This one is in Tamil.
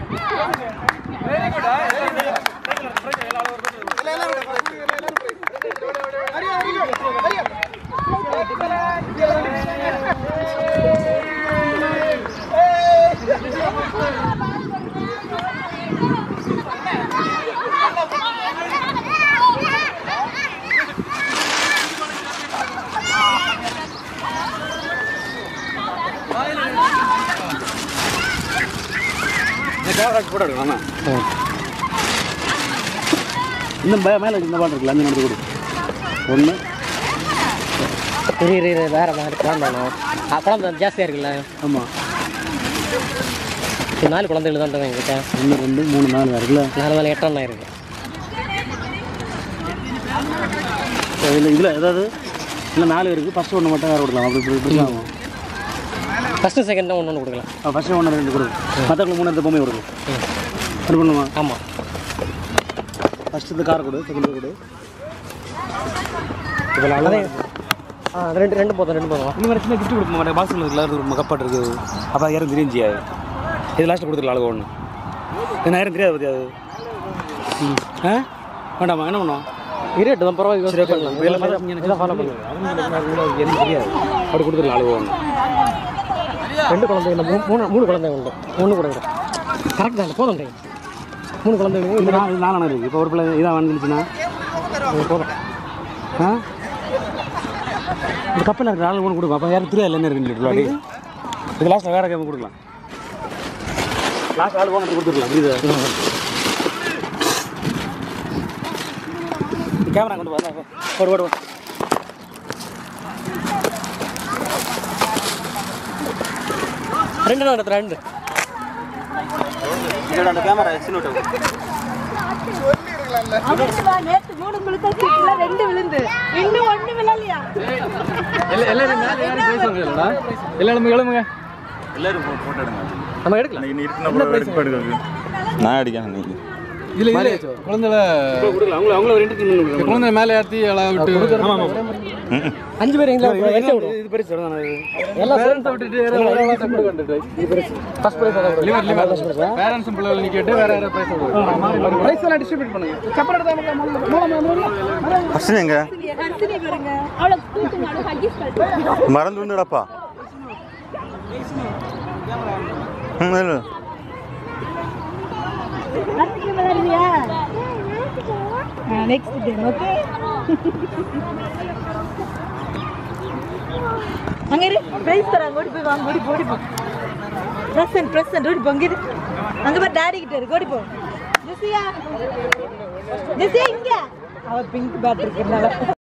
போட்டோ எடுக்கலாமா இந்த ப- மேலே இந்த பாட்டு இருக்குல்ல அந்த நடந்து கொடு ஒன்று இரு இரு இரு வேற மாதிரி குழந்தை குழந்தை ஜாஸ்தியாக இருக்குல்ல ஆமாம் இது நாலு குழந்தைகள் தான் தருவாங்க எங்கிட்ட ஒன்று ரெண்டு மூணு நாலு இருக்குல்ல நாலு நாலு எட்டாம் இருக்கு இதில் இதில் ஏதாவது இல்லை நாலு இருக்குது ஃபஸ்ட்டு ஒன்று மட்டும் வேறு கொடுக்கலாம் அப்படி இப்படி இப்படி ஆகும் ஃபஸ்ட்டு செகண்ட் ஒன்று ஒன்று கொடுக்கலாம் ஃபஸ்ட்டு ஒன்று ரெண்டு கொடு மற்றவங்களுக்கு மூணு இடத்து பொம்மை கொடுக்கும் அது பண்ணுமா ஆமாம் ஃபஸ்ட்டு இந்த காரை கொடு செகண்ட் கொடு அதே ஆ ரெண்டு ரெண்டு போதும் ரெண்டு போதும் இந்த மாதிரி சின்ன கிஃப்ட் கொடுக்க மாட்டேன் பாக்ஸில் இருக்குல்ல ஒரு கப்பாட்டு இருக்குது அப்போ அது யாரும் தெரியும் செய்யாது இது லாஸ்ட்டு கொடுத்துருக்கலாம் அழகு ஒன்று இது நேரம் தெரியாது பற்றி அது ம். ஆ வேண்டாமா என்ன பண்ணுவோம் இருட்டு தான் பரவாயில்ல யோசிச்சு பண்ணலாம் இதான் ஃபாலோ பண்ணுங்க எனக்கு தெரியாது அப்படி கொடுத்துருக்கலாம் அழகு ஒன்று ரெண்டு குழந்தைங்க மூணு மூணு மூணு குழந்தைங்க உண்டு ஒன்று கூட கரெக்ட் தான் போதும் டைம் மூணு குழந்தைங்க இது நான் இது நாலான இருக்குது இப்போ ஒரு பிள்ளை இதாக வந்துச்சுன்னா இது போதும் ஆ இந்த கப்பலில் இருக்கிற ஆள் ஒன்று கொடுக்கும் அப்போ யாரும் தெரியாது என்ன இருக்குன்னு சொல்லி இது லாஸ்ட்டில் வேறு கேம் கொடுக்கலாம் லாஸ்ட் ஆள் போன கொடுத்துருக்கலாம் புரியுது கேமரா கொண்டு வா ஓடு ஓடு ஓடு ரெண்டு நாள் ரெண்டு அந்த கேமரா எக்ஸின் விட்டு அவனுக்கு வா, நேத்து மூணு முழுக்க சீட்டுல ரெண்டு விழுந்து இன்னும் ஒண்ணு விழலையா எல்லாரும் எழுமுங்க எல்லாரும் ஃபோட்டோ எடுங்க நம்ம எடுக்கலாம் இன்னைக்கு இருக்கிற அப்புறம் எடுக்க எடுக்க நான் அடிக்கிறேன் இன்னைக்கு இதுல இது குழந்தைல கொடுக்கலாம் அவங்கள அவங்கள ஒரு ரெண்டு குழந்தை மேலே ஏற்றி எல்லாம் விட்டு ஆமாம் ஆமாம் அஞ்சு பேர் எங்களை வச்சு விடும் இது பெருசு தான் அது எல்லாம் பேரண்ட்ஸை விட்டுட்டு வேற யாராவது வாட்ஸ்அப் கூட கண்டுட்டு ஃபர்ஸ்ட் ப்ரைஸ் அதான் லிவர் லிவர் பேரண்ட்ஸும் பிள்ளைகள் நிக்கிட்டு வேற யாராவது பிரைஸ் கொடுக்கும் பிரைஸ் எல்லாம் டிஸ்ட்ரிபியூட் பண்ணுங்க சப்பரம் எடுத்தாங்க ஃபஸ்ட்டு எங்க ஹர்ஷினி பாருங்க அவளை கூட்டுங்க அவளை ஹக்கிஸ் கட்டு மறந்து வந்துடப்பா ம் இல்லை ஹர்ஷினி விளையாடுறியா நெக்ஸ்ட் கேம் ஓகே அங்க இரு பிரைஸ் தராங்க ஓடி போய் வாங்க ஓடி போ, ஓடி போ பிரசன்ட் பிரசன்ட் ஓடி போ அங்க இரு அங்க போய் டாடி கிட்ட இருக்கு ஓடி போ ஜெசியா ஜெசியா இங்க அவ பிங்க் பேட் இருக்குனால